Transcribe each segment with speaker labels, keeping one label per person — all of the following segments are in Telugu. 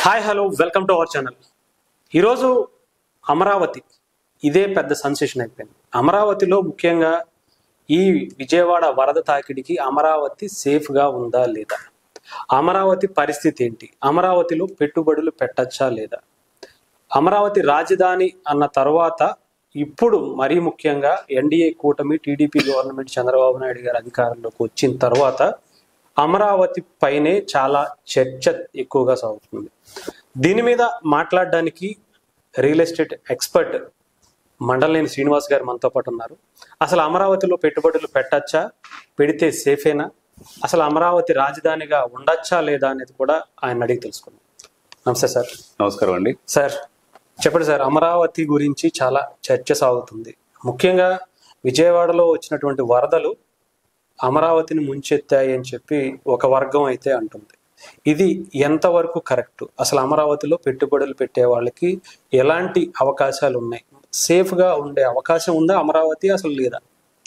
Speaker 1: Hi hello welcome to our channel ఈరోజు అమరావతి ఇదే పెద్ద సెన్సేషన్ అయిపోయింది అమరావతిలో ముఖ్యంగా ఈ విజయవాడ వరద తాకిడికి అమరావతి సేఫ్గా ఉందా లేదా అమరావతి పరిస్థితి ఏంటి అమరావతిలో పెట్టుబడులు పెట్టచ్చా లేదా అమరావతి రాజధాని అన్న తర్వాత ఇప్పుడు మరీ ముఖ్యంగా ఎన్డీఏ కూటమి టీడీపీ గవర్నమెంట్ చంద్రబాబు నాయుడు గారు అధికారంలోకి వచ్చిన తర్వాత అమరావతి పైనే చాలా చర్చ ఎక్కువగా సాగుతుంది దీని మీద మాట్లాడడానికి రియల్ ఎస్టేట్ ఎక్స్పర్ట్ మండలేని శ్రీనివాస్ గారు మనతో పాటు ఉన్నారు అసలు అమరావతిలో పెట్టుబడులు పెట్టచ్చా పెడితే సేఫేనా అసలు అమరావతి రాజధానిగా ఉండొచ్చా లేదా అనేది కూడా ఆయన అడిగి తెలుసుకుందాం నమస్తే సార్
Speaker 2: నమస్కారం అండి
Speaker 1: సార్ చెప్పండి సార్ అమరావతి గురించి చాలా చర్చ సాగుతుంది ముఖ్యంగా విజయవాడలో వచ్చినటువంటి వరదలు అమరావతిని ముంచెత్తాయి అని చెప్పి ఒక వర్గం అయితే అంటుంది ఇది ఎంతవరకు కరెక్ట్ అసలు అమరావతిలో పెట్టుబడులు పెట్టే వాళ్ళకి ఎలాంటి అవకాశాలు ఉన్నాయి సేఫ్గా ఉండే అవకాశం ఉందా అమరావతి అసలు లేదా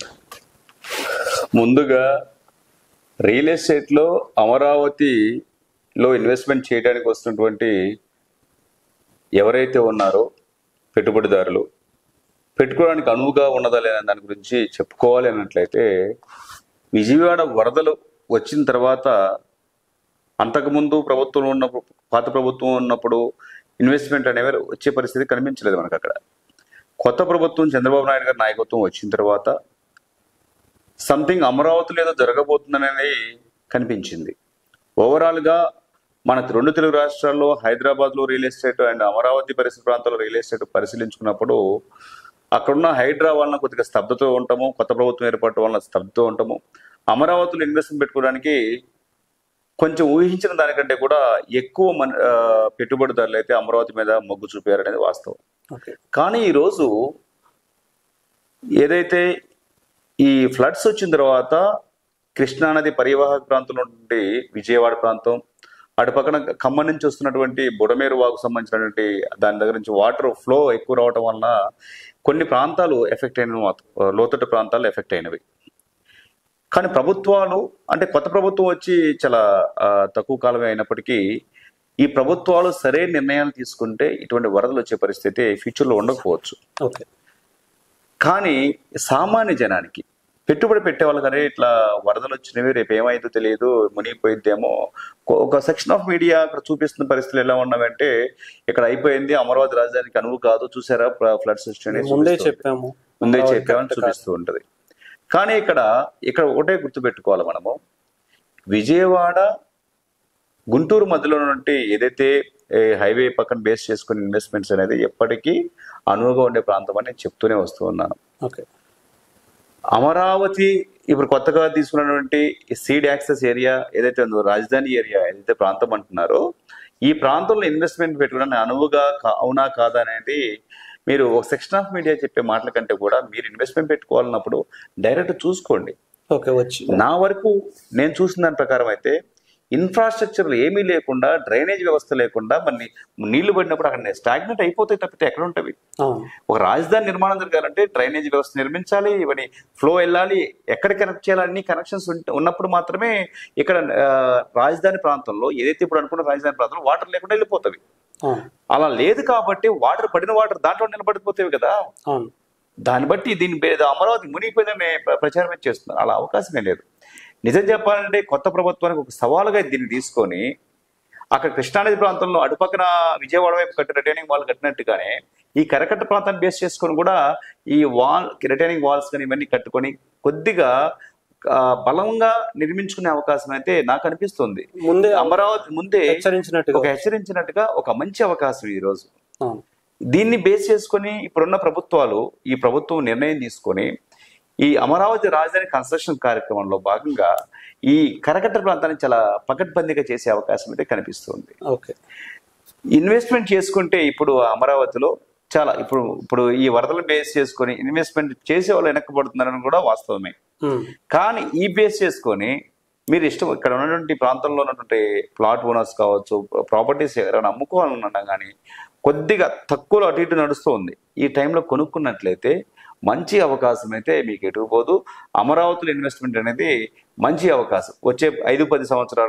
Speaker 2: ముందుగా రియల్ ఎస్టేట్ లో అమరావతిలో ఇన్వెస్ట్మెంట్ చేయడానికి వస్తున్నటువంటి ఎవరైతే ఉన్నారో పెట్టుబడిదారులు పెట్టుకోవడానికి అనువుగా ఉన్నదా లేదా దాని గురించి చెప్పుకోవాలి అన్నట్లయితే విజయవాడ వరదలు వచ్చిన తర్వాత అంతకుముందు ప్రభుత్వం ఉన్నప్పుడు పాత ప్రభుత్వం ఉన్నప్పుడు ఇన్వెస్ట్మెంట్ అనేవి వచ్చే పరిస్థితి కనిపించలేదు మనకు అక్కడ కొత్త ప్రభుత్వం చంద్రబాబు నాయుడు గారి నాయకత్వం వచ్చిన తర్వాత సంథింగ్ అమరావతిలో ఏదో జరగబోతుందనేది కనిపించింది ఓవరాల్గా మన రెండు తెలుగు రాష్ట్రాల్లో హైదరాబాద్లో రియల్ ఎస్టేట్ అండ్ అమరావతి పరిసర ప్రాంతాల్లో రియల్ ఎస్టేట్ పరిశీలించుకున్నప్పుడు అక్కడున్న హైడ్రా వలన కొద్దిగా స్తబ్దతో ఉంటాము కొత్త ప్రభుత్వం ఏర్పడటం వలన స్తబ్దతో ఉంటాము అమరావతిలో ఇన్వెస్ట్మెంట్ పెట్టుకోవడానికి కొంచెం ఊహించిన దానికంటే కూడా ఎక్కువ మన ఆ, పెట్టుబడిదారులు అయితే అమరావతి మీద మొగ్గు చూపారు అనేది వాస్తవం
Speaker 1: ఓకే
Speaker 2: కానీ ఈరోజు ఏదైతే ఈ ఫ్లడ్స్ వచ్చిన తర్వాత కృష్ణానది పరివాహక ప్రాంతంలో నుండి విజయవాడ ప్రాంతం అటు పక్కన ఖమ్మం నుంచి వస్తున్నటువంటి బుడమేరు వాకు సంబంధించినటువంటి దాని దగ్గర నుంచి వాటర్ ఫ్లో ఎక్కువ రావటం వలన కొన్ని ప్రాంతాలు ఎఫెక్ట్ అయిన లోతట్టు ప్రాంతాలు ఎఫెక్ట్ అయినవి కానీ ప్రభుత్వాలు అంటే కొత్త ప్రభుత్వం వచ్చి చాలా ఆ, తక్కువ కాలమే అయినప్పటికీ ఈ ప్రభుత్వాలు సరైన నిర్ణయాలు తీసుకుంటే ఇటువంటి వరదలు వచ్చే పరిస్థితి ఫ్యూచర్లో ఉండకపోవచ్చు
Speaker 1: ఓకే
Speaker 2: కానీ సామాన్య జనానికి పెట్టుబడి పెట్టే వాళ్ళకనే ఇట్లా వరదలు వచ్చినవి రేపు ఏమైందో తెలియదు మునిగిపోయిద్దేమో ఒక- ఒక సెక్షన్ ఆఫ్ మీడియా అక్కడ చూపిస్తున్న పరిస్థితులు ఎలా ఉన్నాయంటే ఇక్కడ అయిపోయింది అమరావతి రాజధానికి అనువు కాదు చూసారా ఫ్లడ్స్ వచ్చినాయి
Speaker 1: ముందే
Speaker 2: చూపిస్తూ
Speaker 1: చెప్పాము
Speaker 2: ముందే
Speaker 1: అమరావతి
Speaker 2: చెప్పామని
Speaker 1: కరెక్ట్
Speaker 2: చూపిస్తూ ఉంటది కానీ ఇక్కడ ఇక్కడ ఒకటే గుర్తుపెట్టుకోవాలి మనము విజయవాడ గుంటూరు మధ్యలో నుండి ఏదైతే ఏ, హైవే పక్కన బేస్ చేసుకుని ఇన్వెస్ట్మెంట్స్ అనేది ఎప్పటికీ అనువుగా ఉండే ప్రాంతం అని నేను చెప్తూనే వస్తూ ఉన్నాను
Speaker 1: ఓకే
Speaker 2: అమరావతి ఇప్పుడు కొత్తగా తీసుకున్నటువంటి సీడ్ యాక్సెస్ ఏరియా ఏదైతే ఉందో రాజధాని ఏరియా ఏదైతే ప్రాంతం అంటున్నారో ఈ ప్రాంతంలో ఇన్వెస్ట్మెంట్ పెట్టుకోవడానికి అనువుగా కా- అవునా కాదా అనేది మీరు ఒక సెక్షన్ ఆఫ్ మీడియా చెప్పే మాటల కంటే కూడా మీరు ఇన్వెస్ట్మెంట్ పెట్టుకోవాలన్నప్పుడు డైరెక్ట్ చూసుకోండి
Speaker 1: ఓకే వచ్చి
Speaker 2: నా వరకు నేను చూసిన దాని ప్రకారం అయితే ఇన్ఫ్రాస్ట్రక్చర్ ఏమీ లేకుండా డ్రైనేజ్ వ్యవస్థ లేకుండా మన నీళ్లు పడినప్పుడు అక్కడ స్టాగ్నెట్ అయిపోతాయి తప్పితే ఎక్కడ ఉంటవి
Speaker 1: అవును
Speaker 2: ఒక రాజధాని నిర్మాణం జరగాలంటే డ్రైనేజ్ వ్యవస్థ నిర్మించాలి ఇవన్నీ ఫ్లో వెళ్ళాలి ఎక్కడ కనెక్ట్ చేయాలి అన్ని కనెక్షన్స్ ఉన్నప్పుడు మాత్రమే ఇక్కడ ఆ, రాజధాని ప్రాంతంలో ఏదైతే ఇప్పుడు అనుకున్న రాజధాని ప్రాంతంలో వాటర్ లేకుండా వెళ్ళిపోతుంది
Speaker 1: అవును
Speaker 2: అలా లేదు కాబట్టి వాటర్ పడిన వాటర్ దాంట్లో నిలబడిపోతాయి కదా
Speaker 1: అవును
Speaker 2: దాన్ని బట్టి దీని మీద అమరావతి మునిగిపోయిందని ప్ర- ప్రచారమే చేస్తున్నారు అలా అవకాశమే లేదు నిజం చెప్పాలంటే కొత్త ప్రభుత్వానికి ఒక సవాలుగా దీన్ని తీసుకొని అక్కడ కృష్ణానది ప్రాంతంలో అటుపక్కన విజయవాడ వైపు కట్టిన రిటైనింగ్ వాల్ కట్టినట్టుగానే ఈ కరకట్ట ప్రాంతాన్ని బేస్ చేసుకొని కూడా ఈ వాల్ రిటైనింగ్ వాల్స్ కానీ ఇవన్నీ కట్టుకొని కొద్దిగా ఆ, బలంగా నిర్మించుకునే అవకాశం అయితే నాకు అనిపిస్తుంది
Speaker 1: ముందే
Speaker 2: అమరావతి ముందే
Speaker 1: హెచ్చరించినట్టుగా
Speaker 2: ఒక హెచ్చరించినట్టుగా ఒక మంచి అవకాశం ఈ రోజు
Speaker 1: అవును
Speaker 2: దీన్ని బేస్ చేసుకొని ఇప్పుడున్న ప్రభుత్వాలు ఈ ప్రభుత్వం నిర్ణయం తీసుకొని ఈ అమరావతి రాజధాని కన్స్ట్రక్షన్ కార్యక్రమంలో భాగంగా ఈ కరకట్ట ప్రాంతాన్ని చాలా పకడ్బందీగా చేసే అవకాశం అయితే కనిపిస్తుంది
Speaker 1: ఓకే
Speaker 2: ఇన్వెస్ట్మెంట్ చేసుకుంటే ఇప్పుడు అమరావతిలో చాలా ఇప్పుడు ఇప్పుడు ఈ వరదలు బేస్ చేసుకొని ఇన్వెస్ట్మెంట్ చేసే వాళ్ళు వెనక్కబడుతున్నారని కూడా వాస్తవమే
Speaker 1: ఉమ్.
Speaker 2: కానీ ఈ బేస్ చేసుకొని మీరు ఇష్టం ఇక్కడ ఉన్నటువంటి ప్రాంతంలో ఉన్నటువంటి ప్లాట్ ఓనర్స్ కావచ్చు ప్రాపర్టీస్ ఎవరైనా అమ్ముకోవాలన్నా కానీ కొద్దిగా తక్కువలో అటు ఇటు నడుస్తూ ఉంది ఈ టైంలో కొనుక్కున్నట్లయితే మంచి అవకాశం అయితే మీకు ఎటుకుపోదు అమరావతిలో ఇన్వెస్ట్మెంట్ అనేది మంచి అవకాశం వచ్చే ఐదు పది సంవత్సరాల్లో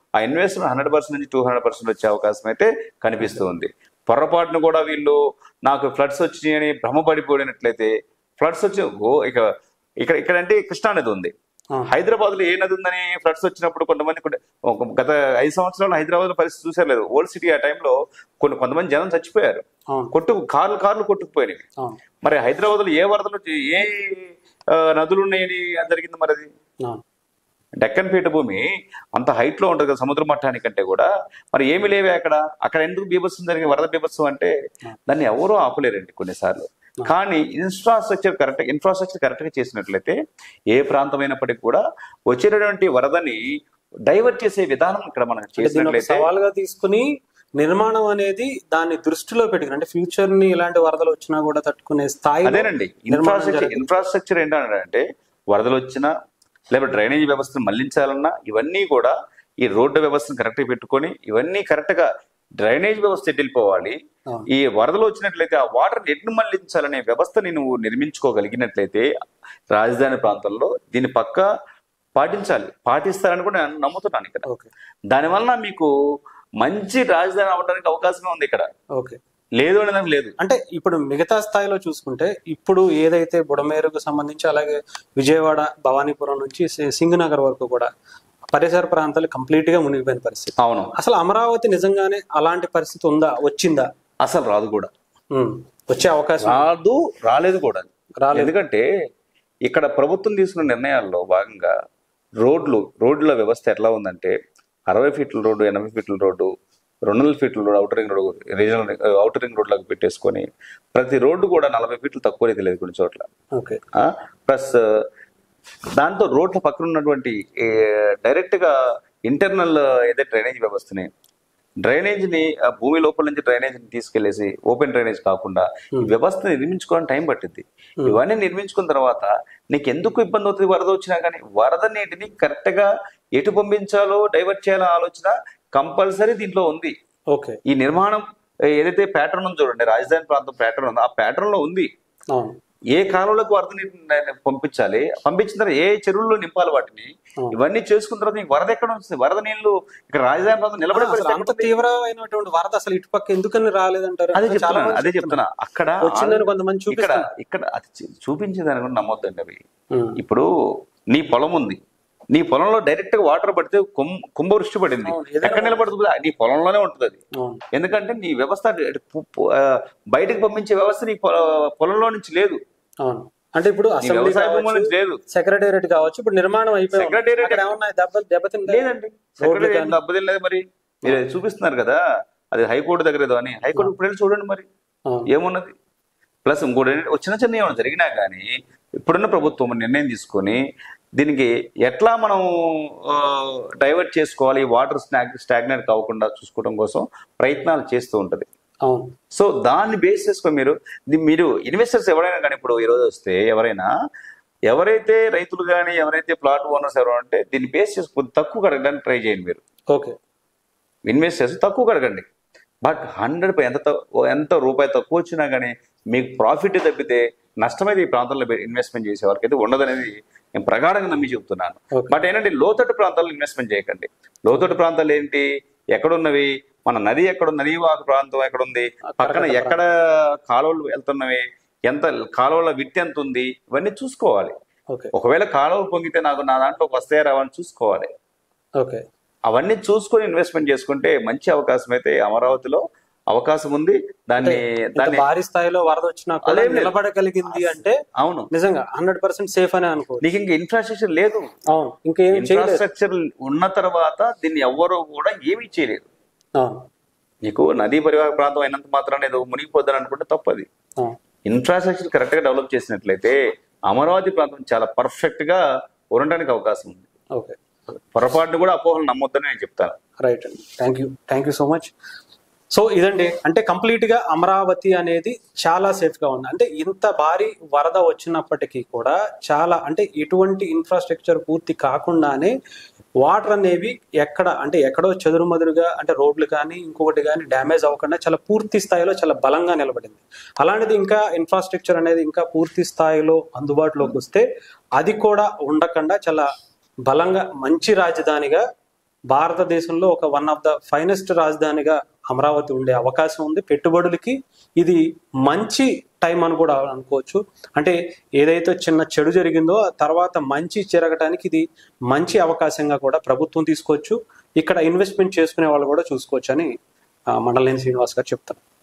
Speaker 2: ఆ ఇన్వెస్ట్మెంట్ హండ్రెడ్ పర్సెంట్ నుంచి టూ హండ్రెడ్ పర్సెంట్ వచ్చే అవకాశం అయితే కనిపిస్తుంది పొరపాటును కూడా వీళ్ళు నాకు ఫ్లడ్స్ వచ్చినాయని భ్రమపడిపోయినట్లయితే ఫ్లడ్స్ వచ్చి ఓ ఇక ఇక్కడ ఇక్కడ అంటే కృష్ణా నది ఉంది
Speaker 1: అవును.
Speaker 2: హైదరాబాద్ లో ఏ నది ఉందని ఫ్లడ్స్ వచ్చినప్పుడు కొంతమంది కొన్ని- ఒక గత ఐదు సంవత్సరాలు హైదరాబాద్ లో పరిస్థితి చూసారు లేదు ఓల్డ్ సిటీ ఆ టైంలో కొన్ని కొంతమంది జనం చచ్చిపోయారు
Speaker 1: అవును
Speaker 2: కొట్టు కార్లు కార్లు కొట్టుకుపోయినాయి
Speaker 1: అవును
Speaker 2: మరి హైదరాబాద్ లో ఏ వరదలు వచ్చి- ఏ ఆ, నదులు ఉన్నాయని జరిగింది మరి అది
Speaker 1: అవును
Speaker 2: డెక్కన్ పీఠభూమి అంత హైట్ లో ఉంటుంది కదా సముద్ర మట్టానికంటే కూడా మరి ఏమి లేవే అక్కడ అక్కడ ఎందుకు బీభత్సం జరిగింది వరద బీభత్సం అంటే దాన్ని ఎవరూ ఆపలేరండి కొన్నిసార్లు కానీ ఇన్ఫ్రాస్ట్రక్చర్ కరెక్ట్ ఇన్ఫ్రాస్ట్రక్చర్ కరెక్ట్ గా చేసినట్లయితే ఏ ప్రాంతమైనప్పటికీ కూడా వచ్చేటటువంటి వరదని డైవర్ట్ చేసే విధానం ఇక్కడ మనం
Speaker 1: అంటే దీన్ని ఒక
Speaker 2: చేసినట్లయితే
Speaker 1: సవాల్గా తీసుకుని నిర్మాణం అనేది దాన్ని దృష్టిలో పెట్టుకుని అంటే ఫ్యూచర్ ని ఇలాంటి వరదలు వచ్చినా కూడా తట్టుకునే స్థాయి
Speaker 2: అదేనండి ఇన్ఫ్రాస్ట్రక్చర్ ఇన్ఫ్రాస్ట్రక్చర్ ఏంటంటే వరదలు వచ్చినా లేకపోతే డ్రైనేజ్ వ్యవస్థను మళ్లించాలన్నా ఇవన్నీ కూడా ఈ రోడ్డు వ్యవస్థను కరెక్ట్ పెట్టుకొని ఇవన్నీ కరెక్ట్ గా డ్రైనేజ్ వ్యవస్థ ఎటు వెళ్ళిపోవాలి
Speaker 1: అవును.
Speaker 2: ఈ వరదలు వచ్చినట్లయితే ఆ వాటర్ ఎట్లు మళ్లించాలనే వ్యవస్థని నువ్వు నిర్మించుకోగలిగినట్లయితే రాజధాని ప్రాంతంలో దీని పక్క పాటించాలి పాటిస్తారని కూడా నేను నమ్ముతున్నాను ఇక్కడ
Speaker 1: ఓకే
Speaker 2: దానివల్ల మీకు మంచి రాజధాని అవడానికి అవకాశమే ఉంది ఇక్కడ
Speaker 1: ఓకే
Speaker 2: లేదు అనేది లేదు
Speaker 1: అంటే ఇప్పుడు మిగతా స్థాయిలో చూసుకుంటే ఇప్పుడు ఏదైతే బుడమేరుకు సంబంధించి అలాగే విజయవాడ భవానీపురం నుంచి సి- సింగనగర్ వరకు కూడా పరిసర ప్రాంతాలు కంప్లీట్ గా మునిగిపోయిన పరిస్థితి
Speaker 2: అవును
Speaker 1: అసలు అమరావతి నిజంగానే అలాంటి పరిస్థితి ఉందా వచ్చిందా
Speaker 2: అసలు రాదు కూడా
Speaker 1: ఉమ్, వచ్చే అవకాశం
Speaker 2: రాదు రాలేదు కూడా
Speaker 1: రాలేదు.
Speaker 2: ఎందుకంటే ఇక్కడ ప్రభుత్వం తీసుకున్న నిర్ణయాల్లో భాగంగా రోడ్లు రోడ్ల వ్యవస్థ ఎట్లా ఉందంటే అరవై ఫీట్ల రోడ్డు ఎనభై ఫీట్ల రోడ్డు రెండు వందల ఫీట్ల road outer ring road regional outer ring road లాగా పెట్టేసుకొని ప్రతి రోడ్డు కూడా నలభై ఫీట్లు తక్కువ అయితే లేదు కొన్ని చోట్ల
Speaker 1: ఓకే
Speaker 2: ప్లస్ దాంతో రోడ్ల పక్కన ఉన్నటువంటి డైరెక్ట్ గా ఇంటర్నల్ ఏదైతే డ్రైనేజ్ వ్యవస్థని డ్రైనేజ్ ని ఆ భూమి లోపల నుంచి డ్రైనేజ్ ని తీసుకెళ్లేసి ఓపెన్ డ్రైనేజ్ కాకుండా ఈ వ్యవస్థని నిర్మించుకోవడానికి టైం పట్టింది ఇవన్నీ నిర్మించుకున్న తర్వాత నీకు ఎందుకు ఇబ్బంది అవుతుంది వరద వచ్చినా కానీ వరద నీటిని కరెక్ట్ గా ఎటు పంపించాలో డైవర్ట్ చేయాలో ఆలోచన కంపల్సరీ దీంట్లో ఉంది
Speaker 1: ఓకే
Speaker 2: ఈ నిర్మాణం ఏదైతే ప్యాటర్న్ ఉందో చూడండి రాజధాని ప్రాంతం ప్యాటర్న్ ఉందో ఆ ప్యాటర్న్ లో ఉంది
Speaker 1: అవును
Speaker 2: ఏ కాలువలకు వరద నీటిని పంపించాలి పంపించిన తర్వాత ఏ చెరువుల్లో నింపాలి వాటిని
Speaker 1: అవును.
Speaker 2: ఇవన్నీ చేసుకున్న తర్వాత నీకు వరద ఎక్కడ వస్తుంది వరద నీళ్లు ఇక్కడ రాజధాని ప్రాంతం నిలబడే
Speaker 1: అసలు
Speaker 2: పరిస్థితి
Speaker 1: అంత తీవ్రమైనటువంటి వరద అసలు ఇటుపక్క ఎందుకని రాలేదంటారు
Speaker 2: అదే
Speaker 1: చాలా
Speaker 2: చెప్తున్నా
Speaker 1: మంది
Speaker 2: అదే
Speaker 1: చెప్తున్నారు.
Speaker 2: చెప్తున్నా అక్కడ
Speaker 1: వచ్చిందని కొంతమంది
Speaker 2: ఇక్కడ
Speaker 1: చూపిస్తున్నారు
Speaker 2: ఇక్కడ అది చూ- చూపించేదాని కూడా నమ్మొద్దండి అవి
Speaker 1: ఉమ్,
Speaker 2: ఇప్పుడు నీ పొలం ఉంది నీ పొలంలో డైరెక్ట్ గా వాటర్ పడితే కుంభ కుంభవృష్టి పడింది
Speaker 1: అవును, ఏదైనా
Speaker 2: ఎక్కడ నిలబడుతుంది నీ పొలంలోనే ఉంటుంది అది
Speaker 1: అవును
Speaker 2: ఎందుకంటే నీ వ్యవస్థ పు- పు- ఆ, బయటకు పంపించే వ్యవస్థ నీ పొల- పొలంలో నుంచి లేదు
Speaker 1: అవును అంటే ఇప్పుడు
Speaker 2: నీ
Speaker 1: అసెంబ్లీ
Speaker 2: వ్యవసాయ భూముల
Speaker 1: కావచ్చు
Speaker 2: నుంచి లేదు
Speaker 1: సెక్రటేరియట్ కావచ్చు ఇప్పుడు నిర్మాణం అయిపోయింది
Speaker 2: Secretariat-
Speaker 1: అక్కడ ఏమన్నా దెబ్బ దెబ్బతిందా
Speaker 2: లేదండి సెక్రటరీ ఏం దెబ్బతినలేదు మరి మీరు అది చూపిస్తున్నారు కదా అది హైకోర్టు దగ్గర ఏదో అని హైకోర్టు ఇప్పుడు వెళ్ళి చూడండి మరి
Speaker 1: అవును.
Speaker 2: ఏమున్నది ప్లస్ ఇంకోటి ఏంటంటే, ఓ చిన్న చిన్న ఏమైనా జరిగినా కానీ ఇప్పుడున్న ప్రభుత్వం నిర్ణయం తీసుకొని దీనికి ఎట్లా మనం డైవర్ట్ చేసుకోవాలి వాటర్ స్నాక్ స్టాగ్నేట్ కాకుండా చూసుకోవడం కోసం ప్రయత్నాలు చేస్తూ ఉంటది
Speaker 1: అవును
Speaker 2: సో దాన్ని బేస్ చేసుకొని మీరు ది- మీరు ఇన్వెస్టర్స్ ఎవరైనా కానీ ఇప్పుడు ఈ రోజు వస్తే ఎవరైనా ఎవరైతే రైతులు కానీ ఎవరైతే ప్లాట్ ఓనర్స్ ఎవరు అంటే దీన్ని బేస్ చేసి కొద్ది తక్కువ కడగడానికి ట్రై చేయండి మీరు
Speaker 1: ఓకే
Speaker 2: ఇన్వెస్ట్ చేసి తక్కువ కడగండి బట్ హండ్రెడ్ ఎంత తక్కువ- ఎంత రూపాయి తక్కువ వచ్చినా కానీ మీకు ప్రాఫిట్ తప్పితే నష్టమైతే ఈ ప్రాంతంలో ఇన్వెస్ట్మెంట్ చేసే వారికి అయితే ఉండదనేది నేను ప్రగాఢంగా నమ్మి చెప్తున్నాను
Speaker 1: Okay.
Speaker 2: బట్ ఏంటంటే లోతట్టు ప్రాంతాల్లో ఇన్వెస్ట్మెంట్ చేయకండి లోతట్టు ప్రాంతాలు ఏంటి ఎక్కడున్నవి మన నది ఎక్కడ నది వాకు ప్రాంతం ఎక్కడ ఉంది పక్కన ఎక్కడ కాలువలు వెళ్తున్నవి ఎంత కాలువల విట్టి ఎంత ఉంది ఇవన్నీ చూసుకోవాలి
Speaker 1: ఓకే
Speaker 2: ఒకవేళ కాలువ పొంగితే నాకు నా దాంట్లో వస్తాయా రావని చూసుకోవాలి
Speaker 1: ఓకే
Speaker 2: అవన్నీ చూసుకొని ఇన్వెస్ట్మెంట్ చేసుకుంటే మంచి అవకాశం అయితే అమరావతిలో అవకాశం ఉంది దాన్ని
Speaker 1: ఇంత
Speaker 2: దాన్ని
Speaker 1: భారీ స్థాయిలో వరద వచ్చినా కూడా
Speaker 2: అదేం లేదు.
Speaker 1: నిలబడగలిగింది అంటే
Speaker 2: అవును
Speaker 1: నిజంగా హండ్రెడ్ పర్సెంట్ సేఫ్ అని అనుకో
Speaker 2: నీకు ఇంకా ఇన్ఫ్రాస్ట్రక్చర్ లేదు
Speaker 1: అవును ఇంకేం చేయలేదు
Speaker 2: ఇన్ఫ్రాస్ట్రక్చర్ ఉన్న తర్వాత దీన్ని ఎవ్వరూ కూడా ఏమీ చేయలేదు
Speaker 1: అవును
Speaker 2: నీకు నదీ పరివాహక ప్రాంతం అయినంత మాత్రాన్ని ఏదో మునిగిపోద్దని అనుకుంటే తప్పది
Speaker 1: అవును
Speaker 2: ఇన్ఫ్రాస్ట్రక్చర్ కరెక్ట్ గా డెవలప్ చేసినట్లయితే అమరావతి ప్రాంతం చాలా పర్ఫెక్ట్ గా ఉండడానికి అవకాశం ఉంది
Speaker 1: ఓకే
Speaker 2: పొరపాటును కూడా అపోహలు నమ్మొద్దని నేను చెప్తాను
Speaker 1: రైట్ అండి thank you thank you so much so ఇదండి అంటే కంప్లీట్ గా అమరావతి అనేది చాలా సేఫ్ గా ఉంది అంటే ఇంత భారీ వరద వచ్చినప్పటికీ కూడా చాలా అంటే ఎటువంటి ఇన్ఫ్రాస్ట్రక్చర్ పూర్తి కాకుండానే వాటర్ అనేవి ఎక్కడ అంటే ఎక్కడో చెదురుమదురుగా అంటే రోడ్లు కానీ ఇంకొకటి కానీ డ్యామేజ్ అవ్వకుండా చాలా పూర్తి స్థాయిలో చాలా బలంగా నిలబడింది అలాంటిది ఇంకా ఇన్ఫ్రాస్ట్రక్చర్ అనేది ఇంకా పూర్తి స్థాయిలో అందుబాటులోకి వస్తే అది కూడా ఉండకుండా చాలా బలంగా మంచి రాజధానిగా భారతదేశంలో ఒక వన్ ఆఫ్ ద ఫైనెస్ట్ రాజధానిగా అమరావతి ఉండే అవకాశం ఉంది పెట్టుబడులకి ఇది మంచి టైం అని కూడా అనుకోవచ్చు అంటే ఏదైతే చిన్న చెడు జరిగిందో ఆ తర్వాత మంచి జరగటానికి ఇది మంచి అవకాశంగా కూడా ప్రభుత్వం తీసుకోవచ్చు ఇక్కడ ఇన్వెస్ట్మెంట్ చేసుకునే వాళ్ళు కూడా చూసుకోవచ్చు అని ఆ, మండలేని శ్రీనివాస్ గారు చెప్తారు